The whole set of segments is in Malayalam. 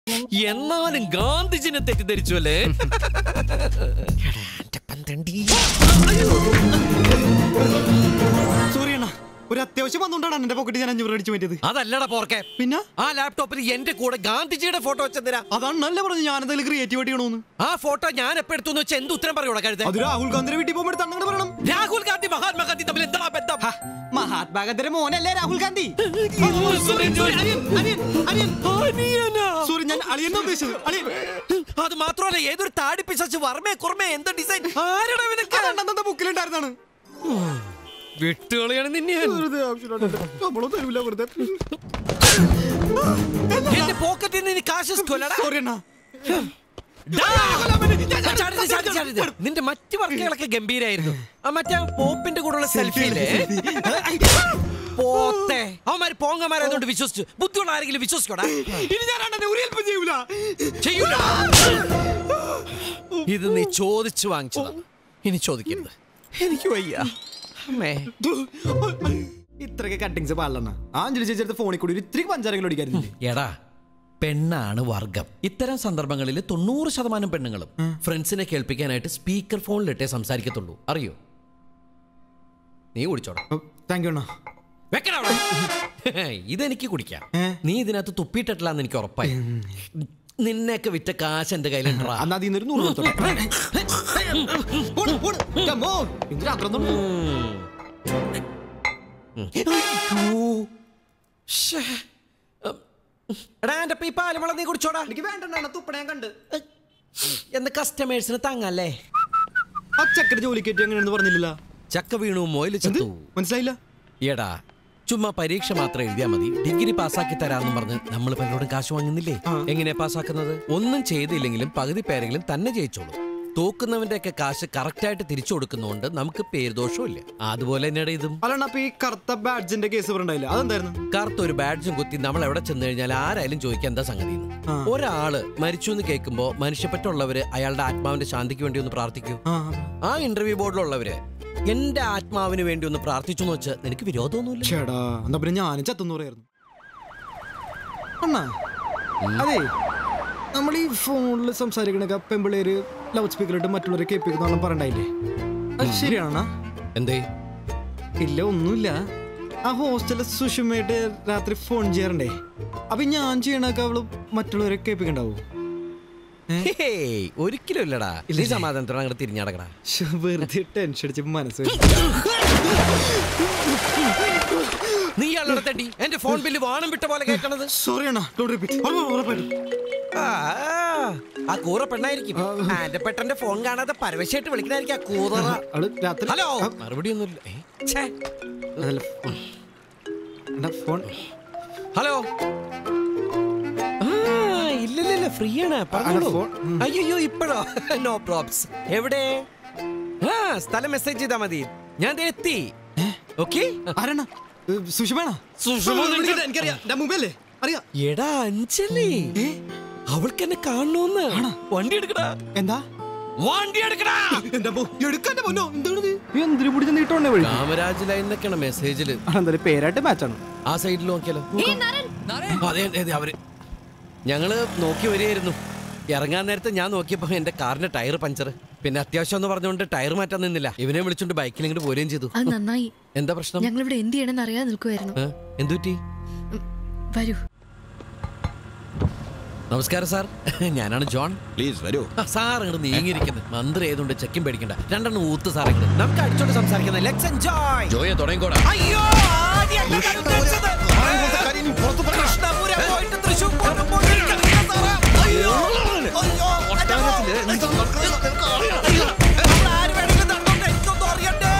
എന്നാലും ഗാന്ധിജിനെ തെറ്റിദ്ധരിച്ചു അല്ലേ എടാ, എന്റെ പന്തണ്ടി. സോറി അണ്ണ ഒരു അത്യാവശ്യം വന്നുകൊണ്ടാണ് എന്റെ പോക്കറ്റ് ഞാൻ അഞ്ഞൂറ് അടിച്ചു മാറ്റിയത് അതല്ലടാ പോർക്കെ പിന്നെ ആ ലാപ്ടോപ്പിൽ എന്റെ കൂടെ ഗാന്ധിജിയുടെ ഫോട്ടോ വെച്ചെന്തിനാ അതാണല്ലേ പറഞ്ഞു ഞാൻ എന്തെങ്കിലും ക്രിയേറ്റിവിറ്റി ചെയ്യണമെന്ന് ആ ഫോട്ടോ ഞാൻ എപ്പോ എടുത്തു വെച്ചാൽ എന്ത് ഉത്തരം പറയൂടാ കഴുത അത് രാഹുൽ ഗാന്ധിയുടെ വീട്ടിൽ പോകുമ്പോൾ തണ്ണങ്ങനെ പറയണം രാഹുൽ ഗാന്ധി മഹാത്മാഗാന്ധി തമ്മിൽ എന്താ ബന്ധം മഹാത്മാഗാന്ധിയുടെ മോനല്ലേ രാഹുൽ ഗാന്ധി sorry, sorry. അനിയൻ, അനിയൻ, അനിയൻ. അനിയനാ. സോറി ഞാൻ അളിയെന്നാ ഉദ്ദേശിച്ചത് അളിയൻ അത് മാത്രമല്ല ഏതൊരു താടി പിശാച്ച് വർമ്മേ കുർമ്മേ എന്ത് ഡിസൈൻ ആരുടെ അതെന്താ ബുക്കിലുണ്ടായിരുന്നാണ് വിട്ടുകളിയാണ് നിന്നെ ഞാൻ. വെറുതെ ആവശ്യമില്ലാണ്ട് നമ്മളൊന്നും തരൂല വെറുതെ എന്റെ പോക്കറ്റിൽ നിന്ന് കാശ് കൊല്ലടാ സോറി അണ്ണാ ചാടരുത്, ചാടരുത്, ചാടരുത്. നിന്റെ മറ്റു വർക്കുകളൊക്കെ ഗംഭീരായിരുന്നു ആ മറ്റേ പോപ്പിന്റെ കൂടെയുള്ള സെൽഫിയിലെ പോത്തെ അവന്മാര് പോങ്ങന്മാരായതുകൊണ്ട് വിശ്വസിച്ചു ബുദ്ധിയുള്ള ആരെങ്കിലും വിശ്വസിക്കോടാ ഇനി ഞാൻ അണ്ണനെ ഒരു ഹെൽപ്പ് ചെയ്യൂല ചെയ്യൂല ഇത് നീ ചോദിച്ചു വാങ്ങിച്ചതാ ഇനി ചോദിക്കരുത് എനിക്ക് വയ്യ അമ്മേ ഇത്രയൊക്കെ കട്ടിങ്സ് പാടില്ലണ്ണ ആ അഞ്ജലി ചേച്ചി ഫോണിൽ കൂടി ഒരു ഇത്തിരി പഞ്ചാരങ്ങൾ ഓടിക്കാറില്ലേ എടാ പെണ്ണാണ് വർഗം ഇത്തരം സന്ദർഭങ്ങളിൽ തൊണ്ണൂറ് ശതമാനം പെണ്ണുങ്ങളും ഫ്രണ്ട്സിനെ കേൾപ്പിക്കാനായിട്ട് സ്പീക്കർ ഫോണിലിട്ടേ സംസാരിക്കത്തുള്ളൂ അറിയോ നീ കുടിച്ചോടാ താങ്ക് യു അണ്ണ വെക്കടാ അവിടെ. ഇതെനിക്ക് കുടിക്കാം ഏ? നീ ഇതിനകത്ത് തുപ്പിയിട്ടിട്ടില്ലാന്ന് എനിക്ക് ഉറപ്പായി നിന്നെയൊക്കെ വിറ്റ കാശ് എന്റെ കയ്യിലുണ്ടാ അന്ന് അതിൽ നിന്നൊരു നൂറ് കൊടുത്തോട്ടെ പോട്, പോട്. Come on. എന്തിനാ അത്ര ഒന്നും? എടാ എന്റെ ഈ പാലവെള്ളം നീ കുടിച്ചോടാ എനിക്ക് വേണ്ട തുപ്പണ ഞാൻ കണ്ട് എന്ന് കസ്റ്റമേഴ്സിന് തങ്ങല്ലേ ആ ചക്കര ജോലിക്കേറ്റ് എങ്ങനെയാണെന്ന് പറഞ്ഞില്ല ചക്ക വീണു മൊയില് ചത്തു മനസ്സിലായില്ല എടാ ചുമ്മാ പരീക്ഷ മാത്രം എഴുതിയാ മതി ഡിഗ്രി പാസ്സാക്കി തരാമെന്നും പറഞ്ഞ് നമ്മൾ പലരോടും കാശ് വാങ്ങുന്നില്ലേ എങ്ങനെയാ പാസ്സാക്കുന്നത് ഒന്നും ചെയ്തില്ലെങ്കിലും പകുതി പേരെങ്കിലും തന്നെ ജയിച്ചോളൂ തോക്കുന്നവന്റെ ഒക്കെ കാശ് കറക്റ്റായിട്ട് തിരിച്ചു കൊടുക്കുന്നതുകൊണ്ട് നമുക്ക് പേരുദോഷവും ഇല്ല അതുപോലെ തന്നെയാണ് ഇതും അല്ലാണ്ട് അപ്പൊ ഈ കറുത്ത ബാഡ്ജിന്റെ കേസ് പറഞ്ഞില്ല അതെന്തായിരുന്നു കറുത്ത ഒരു ബാഡ്ജും കുത്തി നമ്മൾ എവിടെ ചെന്ന് കഴിഞ്ഞാൽ ആരായാലും ചോദിക്കാൻ എന്താ സംഗതി എന്ന്. ആ. ഒരാള് മരിച്ചു എന്ന് കേൾക്കുമ്പോ മനുഷ്യപ്പറ്റുള്ളവര് അയാളുടെ ആത്മാവിന്റെ ശാന്തിക്ക് വേണ്ടി ഒന്ന് പ്രാർത്ഥിക്കൂ ആ ആ ഇന്റർവ്യൂ ബോർഡിലുള്ളവര് എന്റെ ആത്മാവിന് വേണ്ടി ഒന്ന് പ്രാർത്ഥിച്ചു എന്ന് വെച്ച് നിനക്ക് വിരോധമൊന്നുമില്ല ചേടാ എന്താ പിന്നെ ഞാനും ചത്തെന്ന് പറയായിരുന്നു അണ്ണാ അതെ നമ്മൾ ഈ ഫോണിൽ സംസാരിക്കണൊക്കെ പെമ്പിള്ളേര് ലൗഡ് സ്പീക്കറിട്ട് മറ്റുള്ളവരെ കേൾപ്പിക്കുന്ന പറയണ്ടായില്ലേ അത് ശരിയാണോ എന്തേ ഇല്ല ഒന്നുമില്ല ആ ഹോസ്റ്റലിലെ സുഷമയായിട്ട് രാത്രി ഫോൺ ചെയ്യാറുണ്ടേ അപ്പൊ ഞാൻ ചെയ്യണൊക്കെ അവള് മറ്റുള്ളവരെ കേൾപ്പിക്കണ്ടാവോ ഹേയ്, ഒരിക്കലും ഇല്ലടാ നീ സമാധാനത്തോടെ അങ്ങോട്ട് തിരിഞ്ഞടക്കടാ ശ്ശെ, വെറുതെ ടെൻഷൻ അടിച്ച് മനസ്സ് നീ അല്ലട തട്ടി എന്റെ ഫോൺ ബില്ല് വാണം വിട്ട പോലെ കേൾക്കണത് സോറി അണ്ണാ ഡോണ്ട് റിപ്പീറ്റ് ഉറപ്പായിട്ടും ആ, ആ കൂറ പെണ്ണായിരിക്കും ആന്റെ പെട്ടന്റെ ഫോൺ കാണാതെ പരവശമായിട്ട് വിളിക്കണായിരിക്കും ആ കൂറ അവള് രാത്രി ഹലോ ആ, മറുപടി ഒന്നുമില്ല ഏ, ഛേ. അതല്ല അണ്ണാ, ഫോൺ ഹലോ ആ, ഇല്ലില്ലില്ല ഫ്രീ ആണ് പറഞ്ഞോളൂ ഫോൺ, ഉം. അയ്യോ ഇപ്പോഴോ നോ പ്രോബ്സ് എവിടെ ആ സ്ഥലം മെസ്സേജ് ചെയ്താ മതി ഞാൻ ദേ എത്തി ഓക്കെ ആരാണ് സുഷമാണോ സുഷമ നിന്റെ- എനിക്കറിയാം ഞാൻ മുമ്പല്ലേ അറിയാം എടാ അഞ്ചലി അവൾക്ക് എന്നെ കാണണോന്ന് വണ്ടി എടുക്കടാ എന്താ വണ്ടി എടുക്കടാ എന്താ എടുക്കാന്റെ പൊന്നോ എന്താണ് എന്തിനു പിടിച്ച് നീട്ടോണ്ടേ വഴി കാമരാജ് ലൈനൊക്കെയാണ് മെസ്സേജില് എന്തായാലും പേരായിട്ട് മാച്ചാണ് ആ സൈഡിൽ നോക്കിയാലോ അതെ അതെ അവര് ഞങ്ങള് നോക്കി വരികയായിരുന്നു ഇറങ്ങാൻ നേരത്തെ ഞാൻ നോക്കിയപ്പോ എന്റെ കാറിന്റെ ടയർ പഞ്ചർ പിന്നെ അത്യാവശ്യം എന്ന് പറഞ്ഞുകൊണ്ട് ടയർ മാറ്റാൻ നിന്നില്ല ഇവനെ വിളിച്ചോണ്ട് ബൈക്കിൽ ഇങ്ങോട്ട് പോരുകയും ചെയ്തു അത് നന്നായി എന്താ പ്രശ്നം ഞങ്ങളിവിടെ എന്ത് ചെയ്യണമെന്ന് അറിയാതെ നിൽക്കുമായിരുന്നു ഏ? എന്തുപറ്റി വരൂ നമസ്കാരം സാർ ഞാനാണ് ജോൺ പ്ലീസ് വരൂ ആ, സാർ ഇങ്ങോട്ട് നീങ്ങിയിരിക്കുന്നത് മന്ത്രി ഏതുകൊണ്ട് ചെക്കും പേടിക്കണ്ട രണ്ടെണ്ണം ഊത്ത് സാർ ഇങ്ങോട്ട് നമുക്ക് അടിച്ചോണ്ട് സംസാരിക്കുന്നത് ലെറ്റ്സ് എൻജോയ് ജോയെ തുടങ്ങിക്കോടാ അയ്യോ ആദ്യമല്ല ഞാൻ ഉദ്ദേശിച്ചത്. കൃഷ്ണപുരം പോയിട്ട് തൃശ്ശൂർ പോകുമ്പോൾ എനിക്കറിയില്ല സാറേ. അയ്യോ, അയ്യോ, എന്റെ മോ. അയ്യോ, അവിടെ ആര് വേണമെങ്കിലും തന്നോട്ടെ, എനിക്കൊന്നും അറിയണ്ടേ.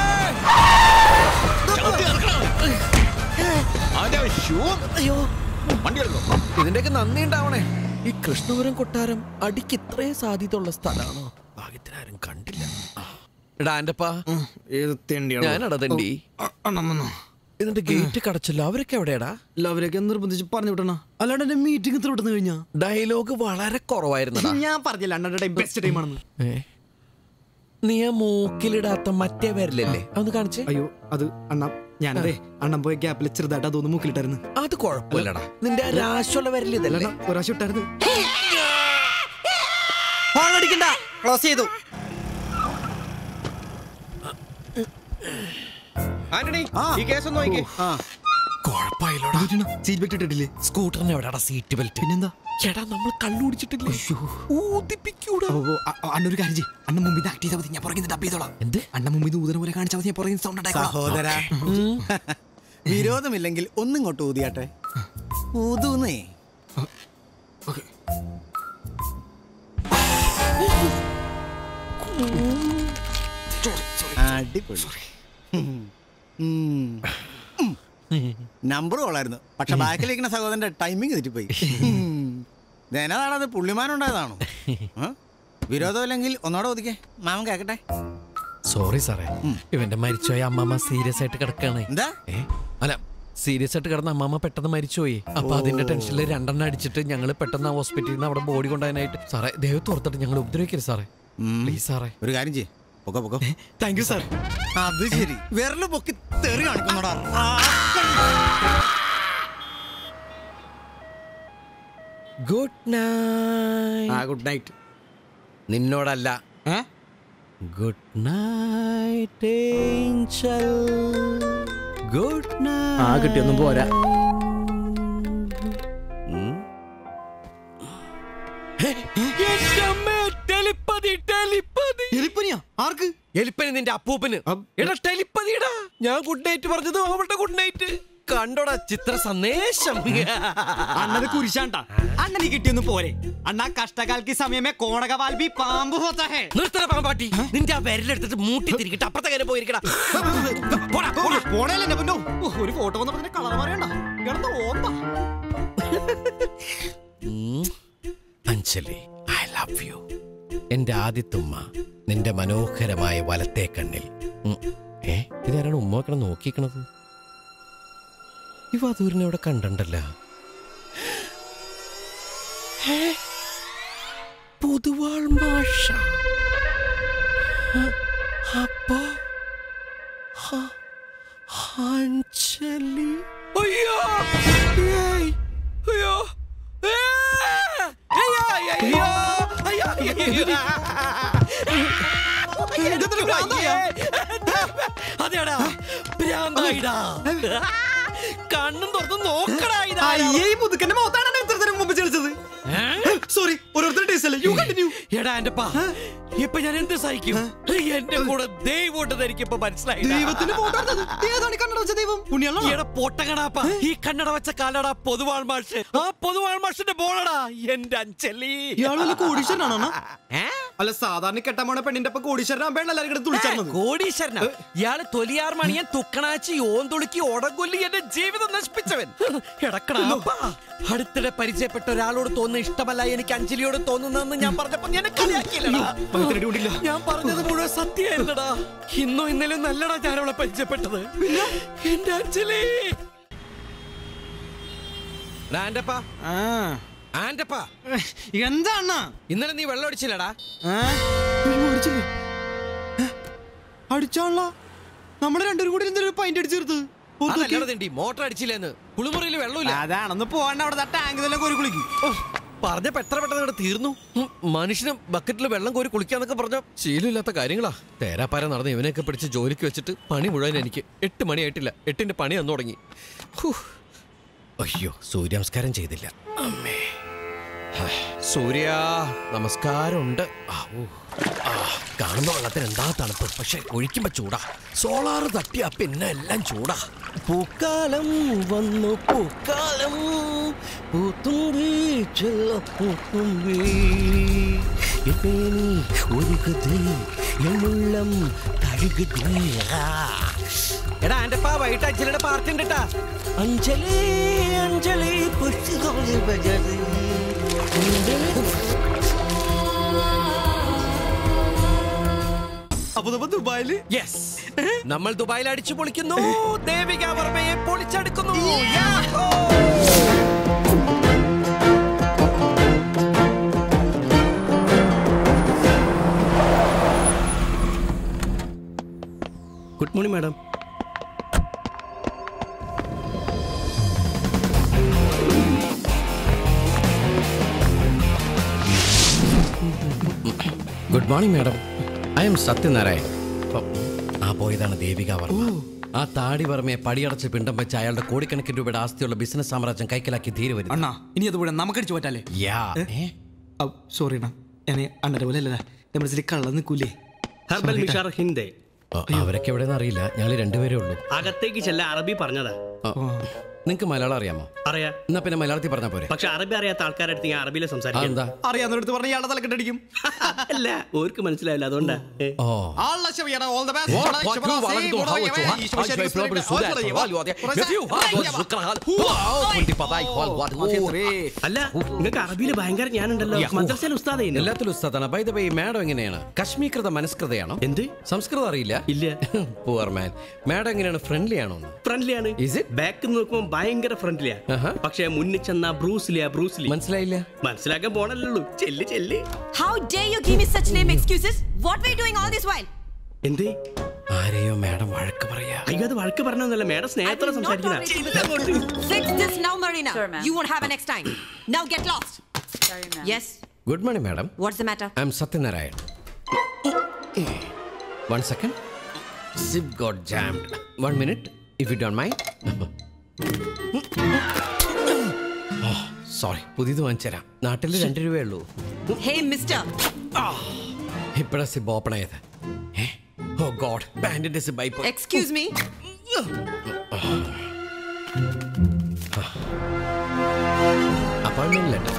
അയ്യോ വണ്ടി എടുക്കോ ഇതിന്റെയൊക്കെ നന്ദി ഉണ്ടാവണേ ഈ കൃഷ്ണപുരം കൊട്ടാരം അടിക്ക് ഇത്രയും സാധ്യതയുള്ള സ്ഥലമാണോ ഭാഗ്യത്തിനാരും കണ്ടില്ല എടാ എന്റെപ്പാ ഏത് തെണ്ടിയാണ് ഞാനടാ തണ്ടി അണ്ണമ്മന്നോ ഇതിന്റെ ഗേറ്റ് കടച്ചല്ലോ അവരൊക്കെ എവിടെയാടാ എല്ലാവരെയൊക്കെ നിർബന്ധിച്ച് പറഞ്ഞു വിട്ടണ അല്ലാണ്ട് എന്റെ മീറ്റിംഗ് ഇത്ര വിട്ടെന്ന് കഴിഞ്ഞാ ഡയലോഗ് വളരെ കുറവായിരുന്നടാ ഞാൻ പറഞ്ഞില്ല അണ്ണന്റെ ടൈം ബെസ്റ്റ് ടൈം ആണെന്ന് ഏ? നീ ആ മൂക്കിലിടാത്ത മറ്റേ പേരിലല്ലേ അതൊന്ന് കാണിച്ചേ അയ്യോ അത് അണ്ണ ഞാനതേ അണ്ണൻ പോയ ഗ്യാപ്പിൽ ചെറുതായിട്ട് അതൊന്ന് മൂക്കിലിട്ടായിരുന്നു അത് കുഴപ്പമില്ലടാ നിന്റെ ആ രാശുള്ള വരല് ഇതല്ലേ അല്ലാണ്ട് ഒരാശം ഇട്ടായിരുന്നു ഹോണടിക്കണ്ട ക്ലോസ് ചെയ്തു ആന്റണി ആ. ഈ കേസ് ഒന്ന് നോക്കിക്കേ ആ കുഴപ്പമില്ലടാ സീറ്റ് ബെൽറ്റ് ഇട്ടിട്ടില്ലേ സ്കൂട്ടറിന് എവിടെടാ സീറ്റ് ബെൽറ്റ് പിന്നെന്താ എടാ നമ്മൾ കള്ളുടിച്ചിട്ടില്ലേ ഊതിപ്പിക്കൂടാ ഓ, ഓ, അ- അ- അണ്ണൊരു കാര്യം ചെയ്യ്. അണ്ണൻ മുമ്പിൽ ആക്ട് ചെയ്താൽ മതി ഞാൻ പുറകിൽ ഡബ് ചെയ്തോളാം എന്ത് അണ്ണൻ മുമ്പിൽ ഊതന പോലെ കാണിച്ചാൽ മതി ഞാൻ പുറകിൽ സൗണ്ട് ഉണ്ടാക്കാം സഹോദര വിരോധമില്ലെങ്കിൽ ഒന്നും ഇങ്ങോട്ട് ഊതിയാട്ടെ ഊതുന്നേ അടിപൊളി നമ്പർ കൊള്ളായിരുന്നു പക്ഷെ ബാക്കിലിരിക്കുന്ന സഹോദരന്റെ ടൈമിംഗ് തെറ്റിപ്പോയി ധനതാണത് പുള്ളിമാനുണ്ടായതാണോ ആ? വിരോധമില്ലെങ്കിൽ ഒന്നോടെ ഒതുക്കേ മാമൻ കേക്കട്ടെ സോറി സാറേ ഇവന്റെ മരിച്ചുപോയ അമ്മമ്മ സീരിയസ് ആയിട്ട് കിടക്കാണ് എന്താ ഏ അല്ല സീരിയസ് ആയിട്ട് കിടന്ന അമ്മമ്മ പെട്ടെന്ന് മരിച്ചുപോയി അപ്പൊ അതിന്റെ ടെൻഷനിൽ രണ്ടെണ്ണം അടിച്ചിട്ട് ഞങ്ങൾ പെട്ടെന്ന് ഹോസ്പിറ്റലിൽ നിന്ന് അവിടെ ബോഡി കൊണ്ടുപോകാനായിട്ട് സാറേ ദൈവത്ത് ഓർത്തിട്ട് ഞങ്ങൾ ഉപദ്രവിക്കരുത് സാറേ ഉം. പ്ലീസ് സാറേ ഒരു കാര്യം ചെയ്യ് പൊക്കോ പൊക്കോ താങ്ക് യു സാർ അത് ശരി വിരല് പൊക്കി തെറി കാണിക്കുന്നോടാ ഗുഡ് നൈറ്റ് ആ ഗുഡ് നൈറ്റ് നിന്നോടല്ല ഏ good night angel good night ആ കിട്ടിയൊന്നും പോരാ ടെലിപ്പതി ടെലിപ്പതി എലിപ്പനിയാ ആർക്ക് എലിപ്പനി നിന്റെ അപ്പൂപ്പന് അം- എടാ ടെലിപ്പതിടാ ഞാൻ ഗുഡ് നൈറ്റ് പറഞ്ഞത് അവളുടെ ഗുഡ് നൈറ്റ് കണ്ടോടാ ചിത്ര സന്ദേശം അണ്ണത് കുരിശാണ്ടാ അണ്ണന് കിട്ടിയൊന്നും പോരെ അണ്ണാ കഷ്ടകാലക്ക് സമയമേ കോണക വാൽബി പാമ്പ് ഹോത്താ ഹേ നിർത്തണ പാമ്പാട്ടി നിന്റെ ആ വിരലെടുത്തിട്ട് മൂട്ടി തിരിക്കട്ടെ അപ്പുറത്തെ കാര്യം പോയിരിക്കടാ പോടാ, പോടാ. പോണല്ലേ എന്റെ പൊന്നോ ഓ, ഒരു ഫോട്ടോ വന്നപ്പോ തന്നെ കളർ പറയണ്ട കിടന്ന് ഓന്താ ഉം. അഞ്ജലി ഐ ലവ് യു എന്റെ ആദ്യത്തുമ്മ നിന്റെ മനോഹരമായ വലത്തെ കണ്ണിൽ ഉം. ഏ ഇതാരാണ് ഉമ്മ വെക്കണം നോക്കിക്കണത് ഈ വധൂരിനെ ഇവിടെ കണ്ടല്ല പൊതുവാൾ മാഷ അ- അപ്പോ ഹ- അഞ്ജലി അയ്യോ ഏയ്, അയ്യോ ഏ, അയ്യോ, അയ്യോ, അയ്യോ, അയ്യോ, അയ്യോ. അതെടാ ഭ്രാന്തായിടാ കണ്ണും തുറന്ന് നോക്കടാ ഇതാ അയ്യേ ഈ മുതുക്കന്റെ മുഖത്താണ് ഇത്രത്തിന് മുമ്പ് ചെളിച്ചത് സോറി ഓരോരുത്തരുടെ ടേസ്റ്റ് അല്ലേ യു കണ്ടിന്യൂ എടാ എന്റെ പാ ഇപ്പൊ ഞാൻ എന്ത് സഹിക്കും എന്റെ കൂടെ ദൈവം എനിക്ക് ഇപ്പൊ മനസ്സിലായി ദൈവത്തിന്റെ ഫോട്ടോ എടുത്തത് ഏതാണ് ഈ കണ്ണട വെച്ച ദൈവം പുണ്യാളോ ഈടെ പൊട്ടകടാപ്പ ഈ കണ്ണട വെച്ച കാലടാ പൊതുവാൾ മാഷ് ആ പൊതുവാൾ മാഷിന്റെ ബോളടാ എന്റെ അഞ്ചലി ഇയാള് വല്ല കോടീശ്വരനാണോ അണ്ണാ? ഏ? അല്ല സാധാരണ കെട്ടാൻ പോണ പെണ്ണിന്റെ ഒപ്പം കോടീശ്വരനാകുമ്പോഴാണ് എല്ലാവരും കിടന്ന് തുളിച്ചത് കോടീശ്വരനാ ഇയാള് തൊലിയാർ മണിയൻ തുക്കണാച്ചി ഓന്തുളുക്കി ഒടകൊല്ലി എന്റെ ജീവിതം നശിപ്പിച്ചവൻ എടക്കടാ അടുത്തിടെ പരിചയപ്പെട്ട ഒരാളോട് തോന്നുന്ന ഇഷ്ടമല്ല എനിക്ക് അഞ്ജലിയോട് തോന്നുന്നതെന്ന് ഞാൻ പറഞ്ഞപ്പോ ഞാൻ കളിയാക്കിയില്ലടാ ഞാൻ പറഞ്ഞത് മുഴുവൻ സത്യമായിരുന്നടാ ഇന്നും ഇന്നലെ നല്ലടാ ഞാൻ അവളെ പരിചയപ്പെട്ടത് എന്റെ അഞ്ജലി എടാ, ആന്റപ്പാ ആന്റപ്പാ എന്താ അണ്ണാ ഇന്നലെ നീ വെള്ളം അടിച്ചില്ലടാ ഏ? ഇയ്യോ, അടിച്ചില്ലേ ഏ? അടിച്ചാളാ നമ്മള് രണ്ടുപേരും കൂടി എന്തെങ്കിലും പൈന്റ് അടിച്ചെടുത്ത് അതല്ലടാ തിണ്ടി മോട്ടർ അടിച്ചില്ലെന്ന് കുളിമുറിയിൽ വെള്ളമില്ല അതാണെന്ന് പോവാണ്ട് അവിടെ ടാങ്ക് തന്നെ കോരി കുളിക്കും ഓ, പറഞ്ഞപ്പോ എത്ര പെട്ടെന്ന് ഇവിടെ തീർന്നു ഉം, മനുഷ്യന് ബക്കറ്റിൽ വെള്ളം കോരി കുളിക്കാന്നൊക്കെ പറഞ്ഞ ശീലമില്ലാത്ത കാര്യങ്ങളാ തേരാപ്പാര നടന്ന് ഇവനെയൊക്കെ പിടിച്ച് ജോലിക്ക് വെച്ചിട്ട് പണി മുഴുവൻ എനിക്ക് എട്ട് മണിയായിട്ടില്ല എട്ടിന്റെ പണി അന്ന് തുടങ്ങി ഹൂ. അയ്യോ സൂര്യമസ്കാരം ചെയ്തില്ല അമ്മേ ഹേ, സൂര്യ നമസ്കാരമുണ്ട് ആ, ഊ. ആ, കാണുന്ന വെള്ളത്തിന് എന്താ തണുപ്പ് പക്ഷെ ഒഴിക്കുമ്പോ ചൂടാ സോളാർ തട്ടിയാ പിന്നെ എല്ലാം ചൂടാ പൂക്കാലം വന്നു പൂക്കാലം പൂത്തുമ്പി ചെല്ല പൂത്തുമ്പി എപ്പേനി ഒരുക്കതേ എന്നുള്ളം കഴുകുതേ എടാ എന്റെ പാ വൈകിട്ട് അഞ്ജലിയുടെ പാർട്ടി ഉണ്ട് ട്ടാ. അഞ്ജലി അഞ്ജലി പുഷ്ടിതോളി ഭജതി. അപ്പൊ നമ്മ ദുബായില് Yes. നമ്മൾ ദുബായിൽ അടിച്ചു പൊളിക്കുന്നു ദേവിക വർമ്മയെ പൊളിച്ചെടുക്കുന്നു yahoo! Good morning madam good morning madam I am Satyanarayan ഓ, ആ പോയതാണ് ദേവിക വർമ്മ ആ താടി വർമ്മയെ പടിയടച്ച് പിണ്ടം വെച്ച് അയാളുടെ കോടിക്കണക്കിന് രൂപയുടെ ആസ്തിയുള്ള ബിസിനസ് സാമ്രാജ്യം കൈക്കലാക്കി തീരെ വരുന്നു അണ്ണാ ഇനി അത് കൂടെ നമുക്കടിച്ചു പറ്റാലേ യാ ഏ? സോറി അണ്ണാ ഞാൻ അണ്ണരെ പോലെ അല്ലല്ല എന്റെ മനസ്സിൽ കള്ളം നിൽക്കൂലേ ഹെർബൽ മിഷാർ ഹിന്ദേ ഓ, അവരൊക്കെ എവിടെയെന്ന് അറിയില്ല ഞങ്ങൾ രണ്ടുപേരേ ഉള്ളൂ അകത്തേക്ക് ചെല്ല അറബി പറഞ്ഞതാ നിങ്ങൾക്ക് മലയാളം അറിയാമോ അറിയാ എന്നാ പിന്നെ മലയാളത്തിൽ പറഞ്ഞാൽ പോരെ പക്ഷെ അറബി അറിയാത്ത ആൾക്കാരുടെ അടുത്ത് ഞാൻ അറബിയിൽ സംസാരിക്കാം അതെന്താ അറിയാവുന്നടുത്ത് പറഞ്ഞ ഇയാളുടെ തലക്കെട്ടടിക്കും അല്ല ഓർക്ക് മനസ്സിലാവില്ല അതുകൊണ്ടാ ഏ. ഓ Allah ശരിയാണ്, all the best. What? Shukran, What? shukran, What? say, What? Burak, How? yeah, What? Isho How? ശരി, How? ശരി, How? ശരി, How? ശരി, How? ശരി, If you have those shukran, wow, 25, wow, what? Oh. അല്ല നിങ്ങൾക്ക് അറബിയിൽ ഭയങ്കര ഞാനുണ്ടല്ലോ മദ്രസയിൽ ഉസ്താദേ എല്ലാത്തിലും ഉസ്താദാണ് ബൈ ദ വേ മാഡം എങ്ങനെയാണ് കശ്മീകൃത മനസ്കൃതയാണോ എന്ത് സംസ്കൃതം അറിയില്ല ഇല്ല പുവർ മാൻ മാഡം എങ്ങനെയാണ് ഫ്രണ്ട്ലി ആണോ ഫ്രണ്ട്ലി ആണ് Is it? ബാക്ക് നോക്കുമ്പോൾ ഭയങ്കര ഫ്രണ്ട്ലിയാ ആഹാ. പക്ഷെ മുന്നിൽ ചെന്ന ബ്രൂസ്ലിയാ ബ്രൂസ്ലി മനസ്സിലായില്ല മനസ്സിലാക്കാൻ പോണല്ലോ ചെല്ല് ചെല്ല് How dare you give me such lame excuses? What were you doing all this while? എന്ത് ആരെയോ മാഡം വഴക്ക് പറയാ അയ്യോ അത് വഴക്ക് പറഞ്ഞൊന്നല്ല മേഡം സ്നേഹത്തോടെ I will not tolerate സംസാരിക്കുന്ന Fix this now, Marina. Sure, ma'am. you won't have a next time. Now get lost. Sorry, ma'am. Yes. Good morning madam What's the matter? I am Satyanarayan one second zip got jammed one minute if you don't my sorry പുതിയത് വാങ്ങിച്ചുതരാം നാട്ടിൽ രണ്ട് രൂപയേ ഉള്ളൂ Hey, Mister. ഇപ്പോഴാ സിബ് ഓപ്പൺ ആയത് ഓ ഗോഡ് ബാൻഡിന്റെ സിബ് ആയി പോയി Excuse me. Appointment letter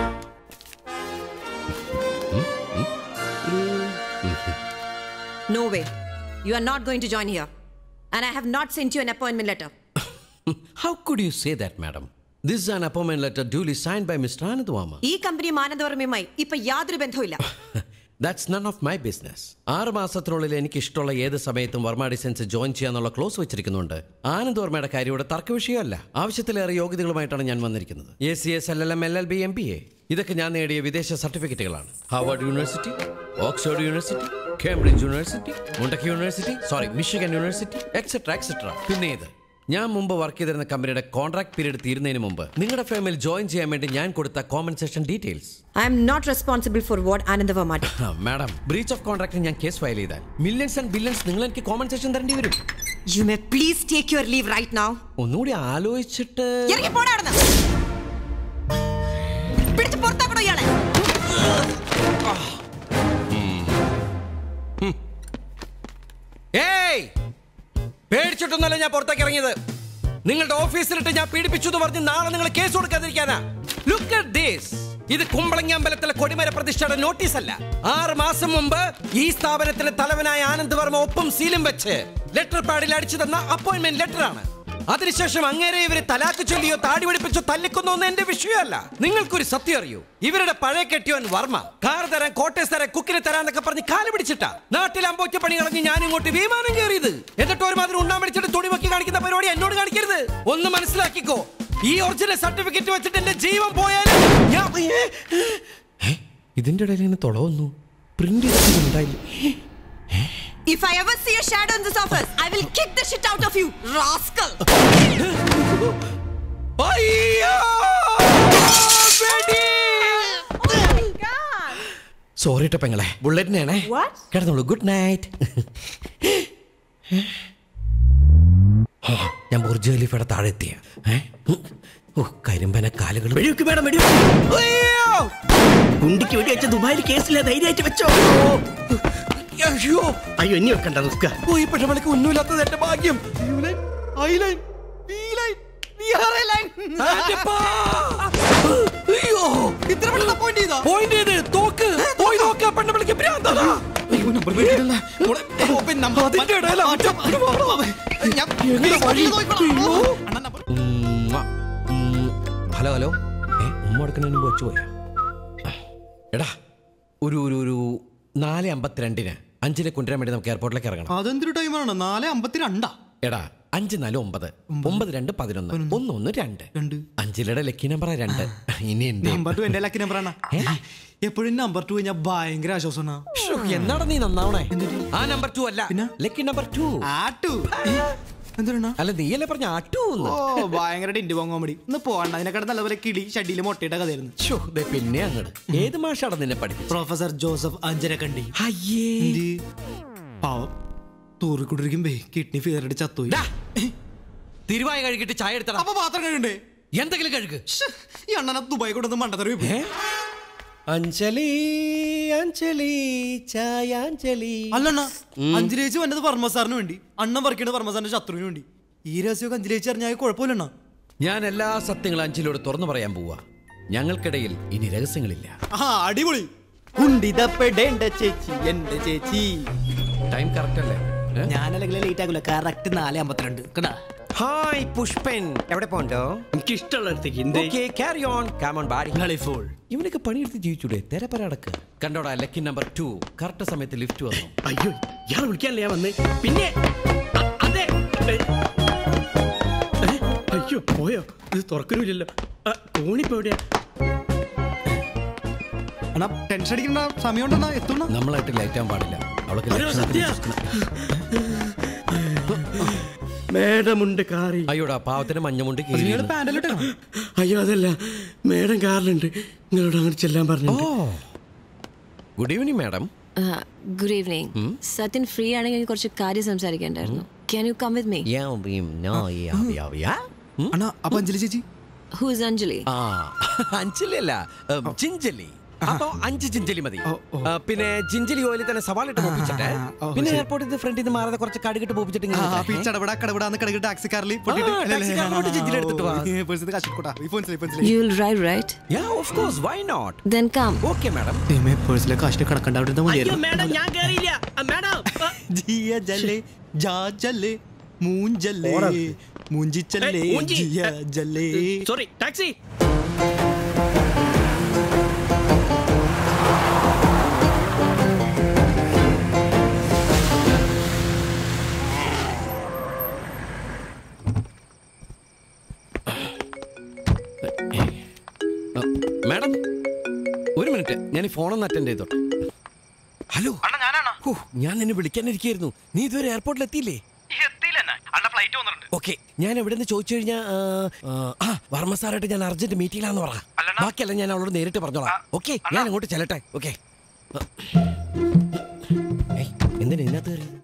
No way. You are not going to join here. And I have not sent you an appointment letter. How could you say that madam this is an appointment letter duly signed by mister Anand Varma ഈ കമ്പനി മാനന്തവർമ്മയുമായി ഇപ്പൊ യാതൊരു ബന്ധവുമില്ല that's none of my business ആറ് മാസത്തിനുള്ളിൽ എനിക്ക് ഇഷ്ടമുള്ള ഏത് സമയത്തും വർമ്മ ഡിസൈൻസ് ജോയിൻ ചെയ്യാന്നുള്ള ക്ലോസ് വെച്ചിരിക്കുന്നുണ്ട് ആനന്ദ് വർമ്മയുടെ കാര്യം ഇവിടെ തർക്ക വിഷയമല്ല ആവശ്യത്തിലേറെ യോഗ്യതകളുമായിട്ടാണ് ഞാൻ വന്നിരിക്കുന്നത് A C S L L M L L B M B A ഇതൊക്കെ ഞാൻ നേടിയ വിദേശ സർട്ടിഫിക്കറ്റുകളാണ് Harvard university Oxford university Cambridge university മുണ്ടക്ക് university sorry Michigan university etcetera etcetera പിന്നെ ഇത് ഞാൻ മുമ്പ് വർക്ക് ചെയ്തിരുന്ന കമ്പനിയുടെ കോൺട്രാക്ട് പീരീഡ് തീരുന്നതിന് മുമ്പ് നിങ്ങളുടെ ഫേമിൽ ജോയിൻ ചെയ്യാൻ വേണ്ടി ഞാൻ കൊടുത്ത compensation details I am not responsible for what Anandavarma did. Madam breach of contract ഞാൻ കേസ് ഫയൽ ചെയ്താൽ മില്യൺസ് ആൻഡ് ബില്യൺസ് നിങ്ങൾ എനിക്ക് കോമ്പൻസേഷൻ തരേണ്ടി വരും You may please take your leave right now. ഒന്നുകൂടി ആലോചിച്ചിട്ട് ഇറങ്ങി പോടാ അവിടുന്ന്. പിടിച്ച് പുറത്താക്കണോ ഇയാളെ ഏയ് പേടിച്ചിട്ടൊന്നല്ല ഞാൻ പുറത്തേക്ക് ഇറങ്ങിയത് നിങ്ങളുടെ ഓഫീസിലിട്ട് ഞാൻ പീഡിപ്പിച്ചു എന്ന് പറഞ്ഞ് നാളെ നിങ്ങൾ കേസ് കൊടുക്കാതിരിക്കാനാ ലുക്ക് അറ്റ് ദിസ് ഇത് കുമ്പളങ്ങി അമ്പലത്തിലെ കൊടിമര പ്രതിഷ്ഠയുടെ നോട്ടീസ് അല്ല ആറ് മാസം മുമ്പ് ഈ സ്ഥാപനത്തിലെ തലവനായ ആനന്ദ് വർമ്മ ഒപ്പം സീലും വെച്ച് ലെറ്റർ പാഡിൽ അടിച്ചു തന്ന അപ്പോയിന്റ്മെന്റ് ലെറ്റർ ആണ് അതിനുശേഷം അങ്ങേരെ ഇവര് തലാക്ക് ചൊല്ലിയോ താടി പിടിപ്പിച്ചോ തല്ലിക്കൊന്നോ ഒന്നും എന്റെ വിഷയമല്ല നിങ്ങൾക്കൊരു സത്യം അറിയൂ ഇവരുടെ പഴയ കെട്ടിയോൻ വർമ്മ കാർ തരാൻ കോട്ടേഴ്സ് തരാൻ കുക്കിന് തരാന്നൊക്കെ പറഞ്ഞ് കാല് പിടിച്ചിട്ടാ നാട്ടിൽ അമ്പോച്ച പണി കളഞ്ഞ് ഞാൻ ഇങ്ങോട്ട് വിമാനം കയറിയത് എന്നിട്ട് ഒരുമാതിരി ഉണ്ണാൻ പിടിച്ചിട്ട് തുണി വെക്കി കാണിക്കുന്ന പരിപാടി എന്നോട് കാണിക്കരുത് ഒന്ന് മനസ്സിലാക്കിക്കോ ഈ ഒറിജിനൽ സർട്ടിഫിക്കറ്റ് വെച്ചിട്ട് എന്റെ ജീവൻ പോയാലും ഞാൻ ഏ? ഇതിന്റെ ഇടയിൽ ഇങ്ങനെ തുളവന്നു പ്രിന്റ് ചെയ്തിട്ടുണ്ടായില്ല If I ever see a shadow in this office, I will kick the shit out of you, rascal! അയ്യോ! വെടി! സോറി ട്ടോ പെങ്ങളെ ബുള്ളറ്റിനാണേ കിടന്നോളൂ ഗുഡ് നൈറ്റ് ഞാൻ ബുർജ് ഖലീഫയുടെ താഴെ എത്തിയ ഏ? ഓ കരിമ്പന കാലുകൾ വെടിവെക്ക് മേഡം വെടിവെക്ക് കുണ്ടിക്ക് വെടി വെച്ച ദുബായിൽ കേസിലെ ധൈര്യമായിട്ട് വെച്ചോ അയ്യോ അയ്യോ ഇനി വെക്കണ്ട നിൽക്ക ഓ ഈ പെട്ടമലക്ക് ഒന്നുമില്ലാത്തത് എന്റെ ഭാഗ്യം ആന്റപ്പാ! അയ്യോ ഇത്ര പെട്ടെന്ന് appoint ചെയ്തോ? പോയിന്റ് ചെയ്ത് തോക്ക് പോയി നോക്ക പെണ്ണുപിളിക്ക് ഭ്രാന്തതാ അയ്യോ, number മേടിക്കണ്ടല്ല. മോളെ, ഓ, പിന്നെ number- അതിന്റെ ഇടയിലാ ആ, മറ്റേ- ഞാൻ എങ്ങനെ വഴി? നോക്കിക്കോളാം. ഓ, അണ്ണാ, number- ഉമ്മ. ഉം. ഹലോ ഹലോ ഏ ഉമ്മ എടുക്കുന്നതിന് മുമ്പ് വെച്ചു പോയാ എടാ ഒരു ഒരു ഒരു നാല് അമ്പത്തിരണ്ടിന് അഞ്ചിനെ കൊണ്ടുവരാൻ വേണ്ടി നമുക്ക് എയർപോർട്ടിലേക്ക് ഇറങ്ങണം അതെന്തൊരു ടൈമാണ് നാല് അമ്പത്തിരണ്ടാ എടാ അഞ്ച് നാല് ഒമ്പത് ഒമ്പത് രണ്ട് പതിനൊന്ന് ഒന്ന് ഒന്ന് രണ്ട് രണ്ട്. അഞ്ചിലയുടെ ലക്കി നമ്പറാ രണ്ട് ഇനി എന്റെ നമ്പർ ടു എന്റെ ലക്കി നമ്പർ ആണ് എപ്പോഴും നമ്പർ ടു കഴിഞ്ഞാൽ ഭയങ്കര ആശ്വാസമാണ് ശ്ശോ, എന്നാടാ നീ നന്നാവണേ ആ നമ്പർ ടു അല്ല പിന്നെ? ലക്കി നമ്പർ ടു ആ ടു എന്താണ് അല്ല നീയല്ലേ പറഞ്ഞ അട്ടൂന്ന് ഓ ഭയങ്കര ഡിൻഡു പോങ് കോമഡി ഇന്ന് പോകണ്ട അതിനെക്കാട്ട് നല്ലപോലെ കിളി ഷഡിയിൽ മുട്ടയുടെ കഥയായിരുന്നു ശ്ശോ, ദേ പിന്നെ അങ്ങട് ഏത് മാഷാണ് നിന്നെ പഠിപ്പിച്ചത് പ്രൊഫസർ ജോസഫ് അഞ്ചരക്കണ്ടി അയ്യേ എന്ത്? പാവം തൂറിക്കൊണ്ടിരിക്കുമ്പേ കിഡ്നി ഫിയർ അടിച്ച് ചത്തുപോയി ഡാ, തിരുവായ കഴുകിട്ട് ചായ എടുത്തടാ അപ്പൊ പാത്രം കഴുകണ്ടേ എന്തെങ്കിലും കഴുകു ശ്ശെ, ഈ അണ്ണനെ ദുബായി കൊണ്ടൊന്ന് മണ്ടത്തറി അഞ്ജലി അഞ്ജലി ചായാഞ്ജലി അല്ലണ്ണ അഞ്ചിലേച്ചി വന്നത് വർമ്മ സാറിന് വേണ്ടി അണ്ണൻ വർക്കിയുടെ വർമ്മ സാറിന്റെ ശത്രുവിന് വേണ്ടി ഈ രഹസ്യമൊക്കെ അഞ്ചിലേച്ചി അറിഞ്ഞാൽ കുഴപ്പമില്ലണ്ണ ഞാൻ എല്ലാ സത്യങ്ങളും അഞ്ജലിയോട് തുറന്നു പറയാൻ പോവാ ഞങ്ങൾക്കിടയിൽ ഇനി രഹസ്യങ്ങളില്ല ആ അടിപൊളി കുണ്ടിതപ്പെടേണ്ട ചേച്ചി എന്റെ ചേച്ചി ടൈം കറക്റ്റ് അല്ലേ ഏ? ഞാനല്ലെങ്കിൽ ലേറ്റ് ആകില്ല കറക്റ്റ് നാല് അമ്പത്തിരണ്ട് കേട്ടാ ഹായ് പുഷ്പൻ എവിടെ പോണ്ടോ എനിക്ക് ഇഷ്ടമുള്ളടത്തേക്ക് എന്തേ okay carry on come on buddy കളിഫോൾ ഇവനൊക്കെ പണിയെടുത്ത് ജീവിച്ചൂടെ തെരപ്പര അടക്ക് കണ്ടോടാ ലക്കി നമ്പർ ടു കറക്റ്റ് സമയത്ത് ലിഫ്റ്റ് വന്നു അയ്യോ ഇയാൾ വിളിക്കാനല്ലേ ഞാൻ വന്നേ പിന്നെ അ- അതെ ഏ, ഏ, അയ്യോ പോയോ ഇത് തുറക്കണില്ലല്ലോ കോണിപ്പോ എവിടെയാ അണ്ണാ ടെൻഷൻ അടിക്കണ്ട സമയം ഉണ്ടെന്നാ എത്തുന്ന നമ്മളായിട്ട് ലൈറ്റ് ആവാൻ പാടില്ല അവൾക്ക് അയ്യോ, ലക്ഷണത്തിന് സത്യ. മേഡമുണ്ട് കാറിൽ അയ്യോടാ പാവത്തിന് മഞ്ഞമുണ്ട് കീഴിൽ പാൻഡലിട്ടാ അയ്യോ അതല്ല മേഡം കാറിലുണ്ട് നിങ്ങളോട് അങ്ങനെ ചെല്ലാൻ ഓ പറഞ്ഞു good evening madam good evening Sathyan free ആണെങ്കിൽ എനിക്ക് കുറച്ച് കാര്യം സംസാരിക്കേണ്ടായിരുന്നു can you come with me അണ്ണാ അപ്പൊ അഞ്ജലി ചേച്ചി ഹു ഇസ് അഞ്ജലി ആ അഞ്ചലി അല്ല ഉം, ചിഞ്ചലി അപ്പൊ അഞ്ച് ചിഞ്ചലി മതി ആ, പിന്നെ ചിഞ്ചലി ഓയിലിൽ തന്നെ സവാള ഇട്ട് പോപ്പിച്ചിട്ട് ഓ, പിന്നെ എയർപോർട്ടിൽ നിന്ന് ഫ്രണ്ടിൽ നിന്ന് മാറാതെ കുറച്ച് കടുകിട്ട് പോപ്പിച്ചിട്ട് ഇങ്ങനെ നിൽക്കണേ. ചടപട കടപടാന്ന് കടകിട്ട് ടാക്സി കാറിൽ ടാക്സിക്കാരൻ കൊണ്ട് ജിഞ്ചിൽ എടുത്തിട്ട് വാ. You will drive right Yeah, of course, why not? Then come Okay, madam. പേഴ്സിലെ കാശിന് കിടക്കണ്ട അവിടെ അയ്യോ മതിയായിരുന്നു മേഡം ഞാൻ കയറിയില്ല മേഡം ജിയ ജല്ലേ ജാ ജല്ലേ മൂഞ്ചല്ലേ ഓടാ. മൂഞ്ചിച്ചല്ലേ ഏയ്, മൂഞ്ചി. ജിയ ജല്ലേ സോറി ടാക്സി മാഡം ഒരു മിനിറ്റ് ഞാൻ ഈ ഫോണൊന്ന് അറ്റൻഡ് ചെയ്തോട്ടെ ഹലോ ഓ ഞാൻ നിന്നെ വിളിക്കാനിരിക്കായിരുന്നു നീ ഇതുവരെ എയർപോർട്ടിൽ എത്തിയില്ലേ ഓക്കെ ഞാൻ എവിടെ നിന്ന് ചോദിച്ചു കഴിഞ്ഞാൽ ആ വർമ്മ സാറായിട്ട് ഞാൻ അർജന്റ് മീറ്റിംഗിലാന്ന് പറ ബാക്കിയല്ല ഞാൻ അവളോട് നേരിട്ട് പറഞ്ഞോളാം ഓക്കെ ഞാൻ അങ്ങോട്ട് ചെല്ലട്ടെ ഓക്കെ എന്തിനാ ഇതിനകത്ത് കയറിയത്